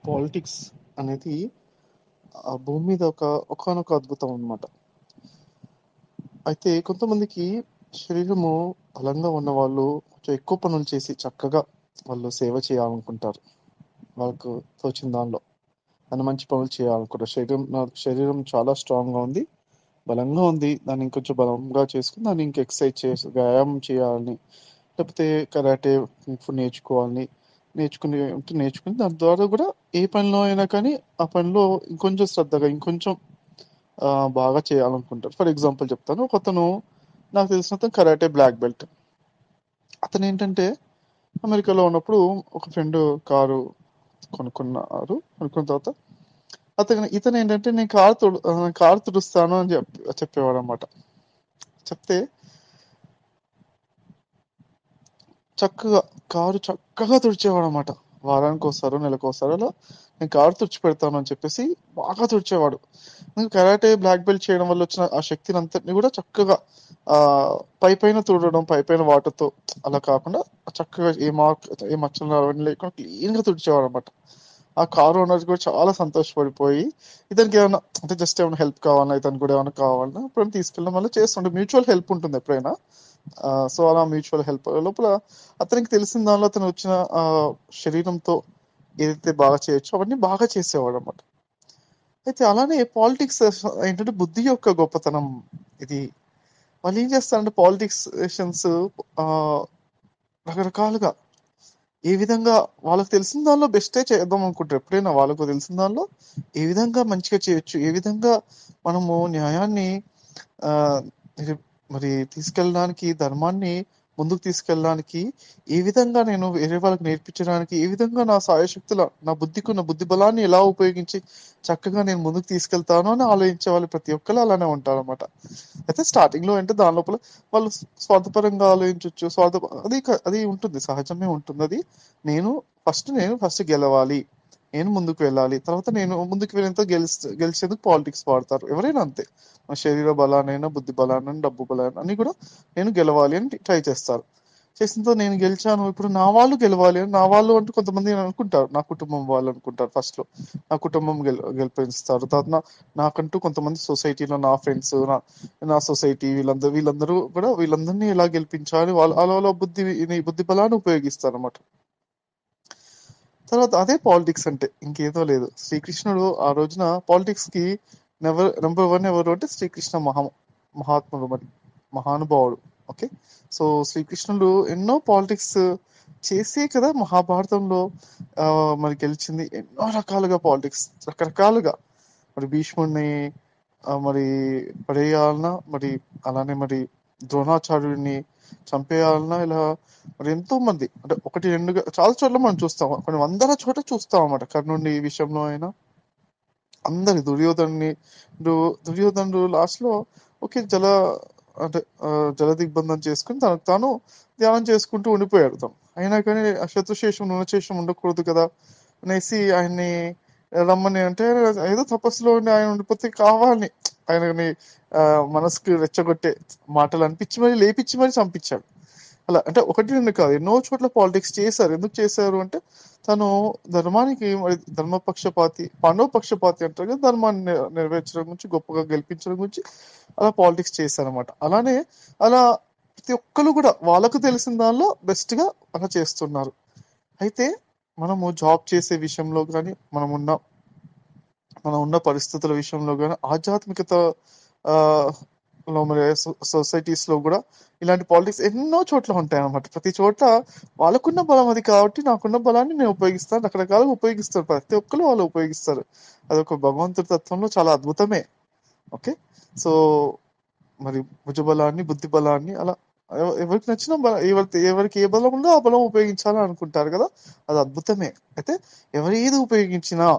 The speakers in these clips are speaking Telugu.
పాలిటిక్స్ అనేది ఆ భూమి మీద ఒక ఒకానొక అద్భుతం అన్నమాట. అయితే కొంతమందికి శరీరము బలంగా ఉన్నవాళ్ళు కొంచెం ఎక్కువ పనులు చేసి చక్కగా వాళ్ళు సేవ చేయాలనుకుంటారు. వాళ్ళకు తోచిన దానిలో. దాన్ని మంచి పనులు చేయాలనుకుంటారు. శరీరం నాకు శరీరం చాలా స్ట్రాంగ్‌గా ఉంది. బలంగా ఉంది. దాన్ని ఇంకొంచెం బలంగా చేసుకొని దాన్ని ఇంకా ఎక్సర్సైజ్ చేసి వ్యాయామం చేయాలని, లేకపోతే కరాటే, కుంగ్-ఫు నేర్చుకోవాలని, నేర్చుకుని ఉంటే నేర్చుకుని దాని ద్వారా కూడా ఏ పనిలో అయినా కానీ ఆ పనిలో ఇంకొంచెం శ్రద్ధగా ఇంకొంచెం ఆహ్, బాగా చేయాలనుకుంటారు. ఫర్ ఎగ్జాంపుల్ చెప్తాను. ఒకతను నాకు తెలిసినతను కరాటే బ్లాక్ బెల్ట్. అతనేంటంటే అమెరికాలో ఉన్నప్పుడు ఒక ఫ్రెండ్ కారు కొనుక్కున్నారు. కొనుక్కున్న తర్వాత అతను ఇతనేంటంటే నేను కారు తోడు ఆహ్, కారు తుడుస్తాను అని చెప్ చెప్పేవాడన్నమాట. చెప్తే చక్కగా కారు చక్కగా తుడిచేవాడన్నమాట. వారానికోసారో, నెలకోసారో అలా నేను కారు తుడిచిపెడతాను అని చెప్పేసి బాగా తుడిచేవాడు. నేను కరాటే బ్లాక్ బెల్ట్ చేయడం వల్ల వచ్చిన ఆ శక్తినంతటిని కూడా చక్కగా ఆహ్, పైపైన తుడవడం, పైపైన వాటర్‌తో అలా కాకుండా చక్కగా ఏ మార్క్ ఏ మచ్చలు అవన్నీ లేకుండా క్లీన్‌గా తుడిచేవాడన్నమాట. ఆ కారు ఓనర్ కూడా చాలా సంతోషపడిపోయి ఇతనికి ఏమన్నా అంటే జస్ట్ ఏమైనా హెల్ప్ కావాలన్నా, ఇతనికి కూడా ఏమైనా కావాలన్నా ఎప్పుడైనా తీసుకెళ్ళడం వల్ల చేస్తుండే. మ్యూచువల్ హెల్ప్ ఉంటుంది ఎప్పుడైనా. ఆహ్, సో, అలా మ్యూచువల్ హెల్ప్ లోపల అతనికి తెలిసిన దానిలో అతను వచ్చిన ఆహ్, శరీరంతో ఏదైతే బాగా చేయొచ్చో అవన్నీ బాగా చేసేవాడన్నమాట. అయితే అలానే పాలిటిక్స్ ఏంటంటే బుద్ధి యొక్క గొప్పతనం ఇది. వాళ్ళేం చేస్తారంటే పాలిటిక్సేషన్స్ ఆహ్, రకరకాలుగా ఏ విధంగా వాళ్ళకి తెలిసిన దానిలో బెస్టే చేద్దాం అనుకుంటారు. ఎప్పుడైనా వాళ్ళకు తెలిసిన దానిలో ఏ విధంగా మంచిగా చేయొచ్చు, ఏ విధంగా మనము న్యాయాన్ని ఆహ్, ఇది మరి తీసుకెళ్ళడానికి, ధర్మాన్ని ముందుకు తీసుకెళ్ళడానికి ఏ విధంగా నేను వేరే వాళ్ళకి నేర్పించడానికి, ఏ విధంగా నా శాయశక్తుల నా బుద్ధికున్న బుద్ధి బలాన్ని ఎలా ఉపయోగించి చక్కగా నేను ముందుకు తీసుకెళ్తాను అని ఆలోచించే వాళ్ళు ప్రతి ఒక్కళ్ళు అలానే ఉంటారన్నమాట. అయితే స్టార్టింగ్‌లో అంటే దాని లోపల వాళ్ళు స్వార్థపరంగా ఆలోచించొచ్చు. స్వార్థ అది క అది ఉంటుంది. సహజమే ఉంటుందది. నేను ఫస్ట్ నేను ఫస్ట్ గెలవాలి. నేను ముందుకు వెళ్ళాలి. తర్వాత నేను ముందుకు వెళ్ళేంత గెలిస్ గెలిచేందుకు పాలిటిక్స్ వాడతారు. ఎవరైనా అంతే. మన శరీర బలాన్నైనా, బుద్ధి బలాన్నైనా, డబ్బు బలాన్ని అన్ని కూడా నేను గెలవాలి అని ట్రై చేస్తారు. చేసిన తర్వాత నేను గెలిచాను. ఇప్పుడు నా వాళ్ళు గెలవాలి అని నా వాళ్ళు అంటూ కొంతమంది అనుకుంటారు. నా కుటుంబం వాళ్ళు అనుకుంటారు ఫస్ట్‌లో. నా కుటుంబం గెల్ గెలిపిస్తారు. తర్వాత నా నాకంటూ కొంతమంది సొసైటీలో నా ఫ్రెండ్స్, నా నా సొసైటీ వీళ్ళందరూ వీళ్ళందరూ కూడా వీళ్ళందరినీ ఎలా గెలిపించాలి వాళ్ళు అలా అలా బుద్ధి నీ బుద్ధి బలాన్ని ఉపయోగిస్తారన్నమాట. తర్వాత అదే పాలిటిక్స్ అంటే ఇంకేదో లేదు. శ్రీకృష్ణుడు ఆ రోజున పాలిటిక్స్‌కి నెవర్ నంబర్ 1 ఎవరు అంటే శ్రీకృష్ణ మహా మహాత్ముడు మరి మహానుభావుడు. ఓకే. సో, శ్రీకృష్ణుడు ఎన్నో పాలిటిక్స్ చేసే కదా మహాభారతంలో ఆహ్, మరి గెలిచింది. ఎన్నో రకాలుగా పాలిటిక్స్ రకరకాలుగా మరి భీష్ముడిని ఆహ్, మరి పడేయాలన్నా మరి అలానే మరి ద్రోణాచార్యుడిని చంపేయాలన్నా ఇలా మరి ఎంతో మంది అంటే ఒకటి రెండుగా చాలా చోట్ల మనం చూస్తాం. కొన్ని వందల చోట్ల చూస్తాం అన్నమాట. కర్ణుడి విషయంలో అయినా అందరి దుర్యోధనుడిని దు దుర్యోధనుడు లాస్ట్‌లో ఓకే. జల అంటే ఆహ్, జల దిగ్బంధం చేసుకొని తనకు తాను ధ్యానం చేసుకుంటూ ఉండిపోయాడు తను. అయినా కానీ ఆ శత్రుశేషం, రుణశేషం ఉండకూడదు కదా! అనేసి ఆయన్ని రమ్మని అంటే ఏదో తపస్సులో ఉండి ఆయన ఉండిపోతే కావాలని ఆయనని ఆహ్, మనసుకి రెచ్చగొట్టే మాటలు అనిపించి మరి లేపించి మరి చంపించాడు. అలా అంటే ఒకటి రెండు కాదు. ఎన్నో చోట్ల పాలిటిక్స్ చేశారు. ఎందుకు చేశారు అంటే తను ధర్మానికి మరి ధర్మపక్షపాతి, పాండవ పక్షపాతి అంటారు కదా! ధర్మాన్ని నె నెరవేర్చడం గురించి, గొప్పగా గెలిపించడం గురించి అలా పాలిటిక్స్ చేశారన్నమాట. అలానే అలా ప్రతి ఒక్కళ్ళు కూడా వాళ్ళకు తెలిసిన దానిలో బెస్ట్‌గా అలా చేస్తున్నారు. అయితే మనము జాబ్ చేసే విషయంలో గాని, మనమున్న మనం ఉన్న పరిస్థితుల విషయంలో గాని ఆధ్యాత్మికత ఆహ్, లో మరి సొ సొసైటీస్‌లో కూడా ఇలాంటి పాలిటిక్స్ ఎన్నో చోట్ల ఉంటాయన్నమాట. ప్రతి చోట వాళ్ళకున్న బలం అది కాబట్టి నాకున్న బలాన్ని నేను ఉపయోగిస్తాను. రకరకాలుగా ఉపయోగిస్తారు. ప్రతి ఒక్కళ్ళు వాళ్ళు ఉపయోగిస్తారు. అదొక భగవంతుడి తత్వంలో చాలా అద్భుతమే. ఓకే. సో, మరి భుజబలాన్ని, బుద్ధి బలాన్ని అలా ఎవ ఎవరికి నచ్చిన బ ఎవరికి ఎవరికి ఏ బలం ఉందో ఆ బలం ఉపయోగించాలని అనుకుంటారు కదా! అది అద్భుతమే. అయితే ఎవరు ఏది ఉపయోగించినా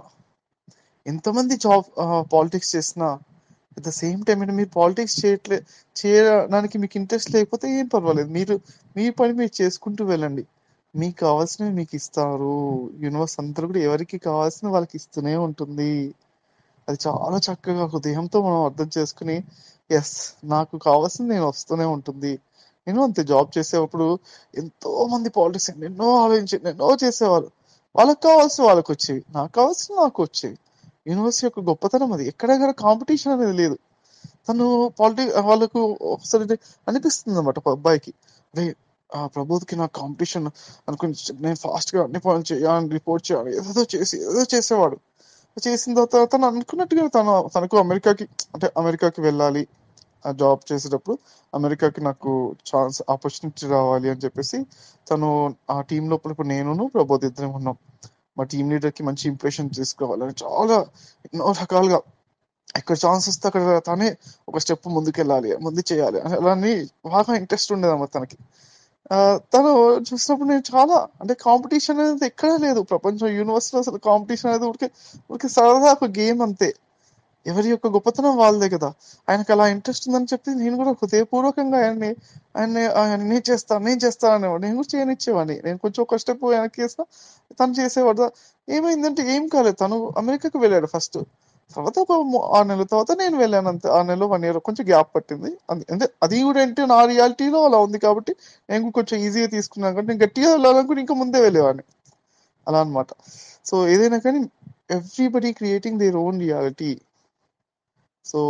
ఎంతమంది జాబ్ ఆహ్, పాలిటిక్స్ చేసినా అట్ ద సేమ్ టైమ్ అంటే మీరు పాలిటిక్స్ చేయట్లే చేయడానికి మీకు ఇంట్రెస్ట్ లేకపోతే ఏం పర్వాలేదు. మీరు మీ పని మీరు చేసుకుంటూ వెళ్ళండి. మీకు కావాల్సినవి మీకు ఇస్తారు. యూనివర్స్ అంతా కూడా ఎవరికి కావాల్సినవి వాళ్ళకి ఇస్తూనే ఉంటుంది. అది చాలా చక్కగా హృదయంతో మనం అర్థం చేసుకొని యెస్ నాకు కావాల్సింది నేను వస్తూనే ఉంటుంది. నేను అంతే జాబ్ చేసేటప్పుడు ఎంతో మంది పాలిటిక్స్ ఎన్నెన్నో ఆలోచించి ఎన్నెన్నో చేసేవారు. వాళ్ళకి కావాల్సిన వాళ్ళకి వచ్చేవి నాకు కావాల్సిన నాకు వచ్చేవి యూనివర్సిటీ యొక్క గొప్పతనం అది ఎక్కడెక్కడ కాంపిటీషన్ అనేది లేదు తను పాలిటి వాళ్ళకు ఒకసారి అనిపిస్తుంది అనమాట అబ్బాయికి అరే ఆ ప్రబోధ్కి నాకు కాంపిటీషన్ అనుకుని నేను ఫాస్ట్ గా అన్ని పనులు చేయాలని రిపోర్ట్ చేయాలి ఏదో చేసి ఏదో చేసేవాడు చేసిన తర్వాత తను అనుకున్నట్టుగా తను తనకు అమెరికాకి అంటే అమెరికాకి వెళ్ళాలి ఆ జాబ్ చేసేటప్పుడు అమెరికాకి నాకు ఛాన్స్ ఆపర్చునిటీ రావాలి అని చెప్పేసి తను ఆ టీం లోపల ఇప్పుడు నేను ప్రబోధ్ ఇద్దరం ఉన్నాం మా టీం లీడర్ కి మంచి ఇంప్రెషన్ తీసుకోవాలని చాలా ఎన్నో రకాలుగా ఎక్కడ ఛాన్స్ వస్తే అక్కడ తనే ఒక స్టెప్ ముందుకెళ్ళాలి ముందు చేయాలి అలా అని బాగా ఇంట్రెస్ట్ ఉండేదన్నమాట తనకి ఆ, తను చూసినప్పుడు నేను చాలా అంటే కాంపిటీషన్ అనేది ఎక్కడా లేదు ప్రపంచం యూనివర్సిటీలో అసలు కాంపిటీషన్ అనేది ఊరికే ఊరికే సరదా ఒక గేమ్ అంతే ఎవరి యొక్క గొప్పతనం వాళ్ళదే కదా ఆయనకు అలా ఇంట్రెస్ట్ ఉందని చెప్పి నేను కూడా హృదయపూర్వకంగా ఆయన్ని ఆయన్ని ఆయన నేను చేస్తాను నేను చేస్తాను అనేవాడు నేను కూడా చేయనిచ్చేవాడిని నేను కొంచెం ఒక స్టెప్ వెనక్కి వేసిన తను చేసేవాడు ఏమైందంటే ఏం కాలేదు తను అమెరికాకి వెళ్ళాడు ఫస్ట్ తర్వాత ఒక మూ- ఆరు నెలల తర్వాత నేను వెళ్ళాను అంతే ఆరు నెలలు వన్ ఇయర్ కొంచెం గ్యాప్ పట్టింది అంతే అంటే అది కూడా ఏంటి నా రియాలిటీలో అలా ఉంది కాబట్టి నేను కూడా కొంచెం ఈజీగా తీసుకున్నాను కాబట్టి నేను గట్టిగా వెళ్ళాలనుకుని ఇంకా ముందే వెళ్ళేవాడిని అలా అన్నమాట సో ఏదైనా కానీ everybody creating their own reality so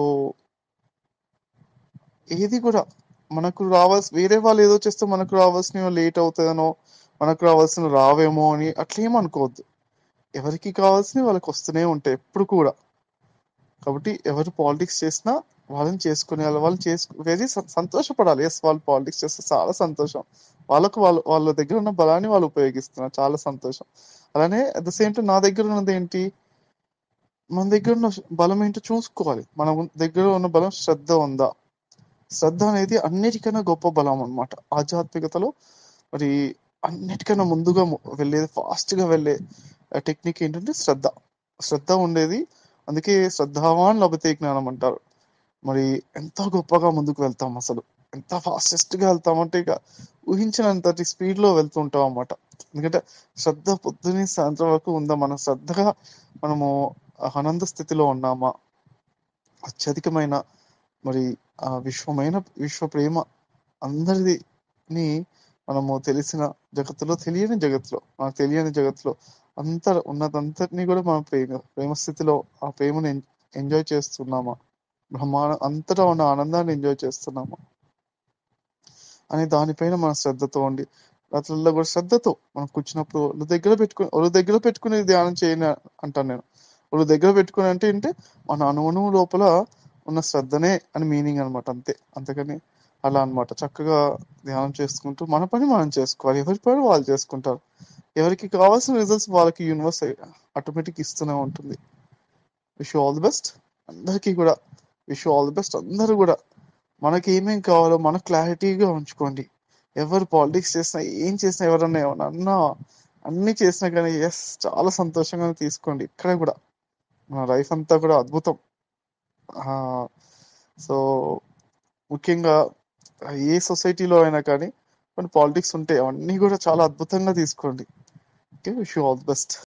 ఏది కూడా మనకు రావాల్సి వేరే వాళ్ళు ఏదో చేస్తే మనకు రావాల్సినవి లేట్ అవుతుందనో మనకు రావాల్సిన రావేమో అని అట్లేం అనుకోవద్దు ఎవరికి కావాల్సినవి వాళ్ళకి వస్తూనే ఉంటాయి ఎప్పుడు కూడా కాబట్టి ఎవరు పాలిటిక్స్ చేసినా వాళ్ళని చేసుకునే వాళ్ళు వాళ్ళు చేసుకు వెరీ సంతోషపడాలి ఎస్ వాళ్ళు పాలిటిక్స్ చేస్తే చాలా సంతోషం వాళ్ళకు వాళ్ళు వాళ్ళ దగ్గర ఉన్న బలాన్ని వాళ్ళు ఉపయోగిస్తున్నారు చాలా సంతోషం అలానే అట్ ద సేమ్ టైం నా దగ్గర ఉన్నది ఏంటి మన దగ్గర ఉన్న బలం ఏంటో చూసుకోవాలి మన ఉన్- దగ్గర ఉన్న బలం శ్రద్ధ ఉందా శ్రద్ధ అనేది అన్నిటికన్నా గొప్ప బలం అన్నమాట ఆధ్యాత్మికతలో మరి అన్నిటికన్నా ముందుగా ము- వెళ్ళేది ఫాస్ట్ గా వెళ్ళే టెక్నిక్ ఏంటంటే శ్రద్ధ శ్రద్ధ ఉండేది అందుకే శ్రద్ధావాన్ లభతే జ్ఞానం అంటారు మరి ఎంతో గొప్పగా ముందుకు వెళ్తాం అసలు ఎంత ఫాస్టెస్ట్ గా వెళ్తామంటే ఇక ఊహించినంతటి స్పీడ్ లో వెళ్తూ ఉంటాం అన్నమాట ఎందుకంటే శ్రద్ధ పొద్దుని సాయంత్రం వరకు ఉందా మన శ్రద్ధగా మనము ఆనంద స్థితిలో ఉన్నామా అత్యధికమైన మరి ఆ విశ్వమైన విశ్వ ప్రేమ అందరిని మనము తెలిసిన జగత్తులో తెలియని జగత్తులో మనకు తెలియని జగత్తులో అంత ఉన్నదంతటినీ కూడా మనం ప్రేమ ప్రేమ స్థితిలో ఆ ప్రేమను ఎంజాయ్ చేస్తున్నామా బ్రహ్మాండ అంతటా ఉన్న ఆనందాన్ని ఎంజాయ్ చేస్తున్నామా అని దానిపైన మన శ్రద్ధతో ఉండి రాత్రుల్లో కూడా శ్రద్ధతో మనం కూర్చున్నప్పుడు ఒళ్ళు దగ్గర పెట్టుకుని ఒళ్ళు దగ్గర పెట్టుకుని ధ్యానం చేయని అంటాను నేను ఒళ్ళు దగ్గర పెట్టుకుని అంటే ఏంటి మన అణువుణువు లోపల ఉన్న శ్రద్ధనే అని మీనింగ్ అన్నమాట అంతే అంతేకాని అలా అన్నమాట చక్కగా ధ్యానం చేసుకుంటూ మన పని మనం చేసుకోవాలి ఎవరి పని వాళ్ళు చేసుకుంటారు ఎవరికి కావాల్సిన రిజల్ట్స్ వాళ్ళకి యూనివర్స్ ఆటోమేటిక్ ఇస్తూనే ఉంటుంది విష్ ఆల్ ది బెస్ట్ అందరికీ కూడా విష్ ఆల్ ది బెస్ట్ అందరూ కూడా మనకి ఏమేం కావాలో మన క్లారిటీగా ఉంచుకోండి ఎవరు పాలిటిక్స్ చేసినా ఏం చేసినా ఎవరన్నా ఏమన్నా అన్నా అన్ని చేసినా కానీ ఎస్ చాలా సంతోషంగా తీసుకోండి ఇక్కడ కూడా మన లైఫ్ అంతా కూడా అద్భుతం సో ముఖ్యంగా ఏ సొసైటీలో అయినా కానీ కొన్ని పాలిటిక్స్ ఉంటాయి అవన్నీ కూడా చాలా అద్భుతంగా తీసుకోండి okay wish you all the best